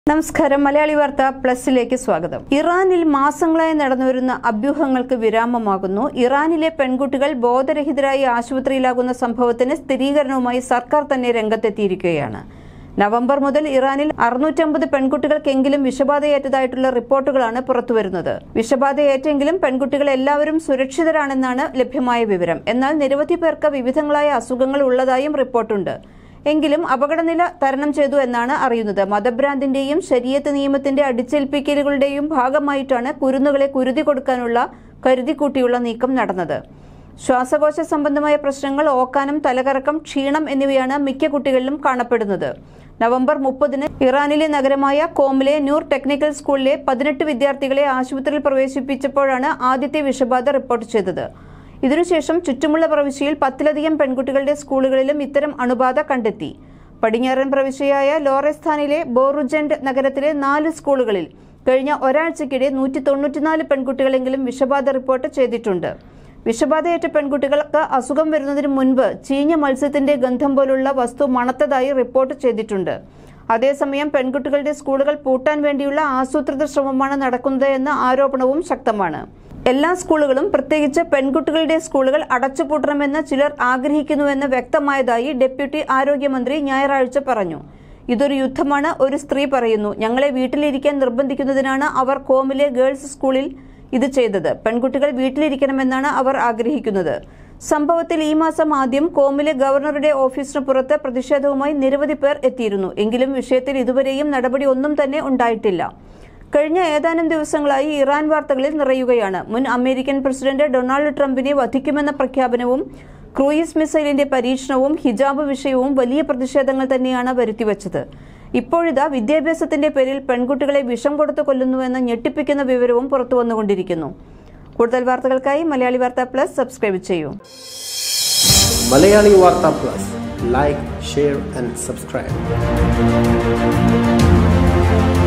നമസ്കാരം മലയാളി വാർത്ത പ്ലസിലേക്ക് സ്വാഗതം ഇറാനിൽ മാസങ്ങളായി നടന്നുവരുന്ന അഭ്യൂഹങ്ങൾക്ക് വിരാമമാകുന്നു ഇറാനിലെ പെൺകുട്ടികൾ ബോധരഹിതരായി ആശുപത്രിയിലാകുന്ന സംഭവത്തിന് സ്ഥിരീകരണവുമായി സർക്കാർ തന്നെ രംഗത്തെത്തിയിരിക്കുകയാണ് നവംബർ മുതൽ ഇറാനിൽ അറുന്നൂറ്റമ്പത് പെൺകുട്ടികൾക്കെങ്കിലും വിഷബാധയേറ്റതായിട്ടുള്ള റിപ്പോർട്ടുകളാണ് പുറത്തുവരുന്നത് വിഷബാധയേറ്റെങ്കിലും പെൺകുട്ടികൾ എല്ലാവരും സുരക്ഷിതരാണെന്നാണ് ലഭ്യമായ വിവരം എന്നാൽ നിരവധി പേർക്ക് വിവിധങ്ങളായ അസുഖങ്ങൾ ഉള്ളതായും റിപ്പോർട്ടുണ്ട് എങ്കിലും അപകടനില തരണം ചെയ്തു എന്നാണ് അറിയുന്നത് മതഭ്രാന്തിന്റെയും ശരീരത്ത് നിയമത്തിന്റെ അടിച്ചേൽപ്പിക്കലുകളുടെയും ഭാഗമായിട്ടാണ് കുരുന്നുകളെ കുരുതി കൊടുക്കാനുള്ള കരുതിക്കൂട്ടിയുള്ള നീക്കം നടന്നത് ശ്വാസകോശ സംബന്ധമായ പ്രശ്നങ്ങൾ ഓക്കാനം തലകറക്കം ക്ഷീണം എന്നിവയാണ് മിക്ക കുട്ടികളിലും കാണപ്പെടുന്നത് നവംബർ മുപ്പതിന് ഇറാനിലെ നഗരമായ കോമിലെ നൂർ ടെക്നിക്കൽ സ്കൂളിലെ പതിനെട്ട് വിദ്യാർത്ഥികളെ ആശുപത്രിയിൽ പ്രവേശിപ്പിച്ചപ്പോഴാണ് ആദ്യത്തെ വിഷബാധ റിപ്പോർട്ട് ചെയ്തത് ഇതിനുശേഷം ചുറ്റുമുള്ള പ്രവിശ്യയിൽ പത്തിലധികം പെൺകുട്ടികളുടെ സ്കൂളുകളിലും ഇത്തരം അണുബാധ കണ്ടെത്തി പടിഞ്ഞാറൻ പ്രവിശ്യയായ ലോറസ്ഥാനിലെ ബോറുജൻഡ് നഗരത്തിലെ നാല് സ്കൂളുകളിൽ കഴിഞ്ഞ ഒരാഴ്ചക്കിടെ നൂറ്റി തൊണ്ണൂറ്റിനാല് പെൺകുട്ടികളെങ്കിലും വിഷബാധ റിപ്പോർട്ട് ചെയ്തിട്ടുണ്ട് വിഷബാധയേറ്റ പെൺകുട്ടികൾക്ക് അസുഖം വരുന്നതിന് മുൻപ് ചീഞ്ഞ മത്സ്യത്തിന്റെ ഗന്ധം പോലുള്ള വസ്തു മണത്തതായി റിപ്പോർട്ട് ചെയ്തിട്ടുണ്ട് അതേസമയം പെൺകുട്ടികളുടെ സ്കൂളുകൾ പൂട്ടാൻ വേണ്ടിയുള്ള ആസൂത്രിത ശ്രമമാണ് നടക്കുന്നത് എന്ന ആരോപണവും ശക്തമാണ് എല്ലാ സ്കൂളുകളും പ്രത്യേകിച്ച് പെൺകുട്ടികളുടെ സ്കൂളുകൾ അടച്ചുപൂട്ടണമെന്ന് ചിലർ ആഗ്രഹിക്കുന്നുവെന്ന് വ്യക്തമായതായി ഡെപ്യൂട്ടി ആരോഗ്യമന്ത്രി ഞായറാഴ്ച പറഞ്ഞു ഇതൊരു യുദ്ധമാണ് ഒരു സ്ത്രീ പറയുന്നു ഞങ്ങളെ വീട്ടിലിരിക്കാൻ നിർബന്ധിക്കുന്നതിനാണ് അവർ കോമിലെ ഗേൾസ് സ്കൂളിൽ ഇത് ചെയ്തത് പെൺകുട്ടികൾ വീട്ടിലിരിക്കണമെന്നാണ് അവർ ആഗ്രഹിക്കുന്നത് സംഭവത്തിൽ ഈ മാസം ആദ്യം കോമിലെ ഗവർണറുടെ ഓഫീസിന് പുറത്ത് പ്രതിഷേധവുമായി നിരവധി പേർ എത്തിയിരുന്നു എങ്കിലും വിഷയത്തിൽ ഇതുവരെയും നടപടി ഒന്നും തന്നെ ഉണ്ടായിട്ടില്ല കഴിഞ്ഞ ഏതാനും ദിവസങ്ങളായി ഇറാൻ വാർത്തകളിൽ നിറയുകയാണ് മുൻ അമേരിക്കൻ പ്രസിഡന്റ് ഡൊണാൾഡ് ട്രംപിനെ വധിക്കുമെന്ന പ്രഖ്യാപനവും ക്രൂയിസ് മിസൈലിന്റെ പരീക്ഷണവും ഹിജാബ് വിഷയവും വലിയ പ്രതിഷേധങ്ങൾ തന്നെയാണ് വരുത്തിവച്ചത് ഇപ്പോഴിതാ വിദ്യാഭ്യാസത്തിന്റെ പേരിൽ പെൺകുട്ടികളെ വിഷം കൊടുത്തു കൊല്ലുന്നുവെന്ന ഞെട്ടിപ്പിക്കുന്ന വിവരവും പുറത്തു വന്നുകൊണ്ടിരിക്കുന്നു കൂടുതൽ വാർത്തകൾക്കായി മലയാളി വാർത്ത പ്ലസ് സബ്സ്ക്രൈബ് ചെയ്യൂ Malayali Vartha plus like share and subscribe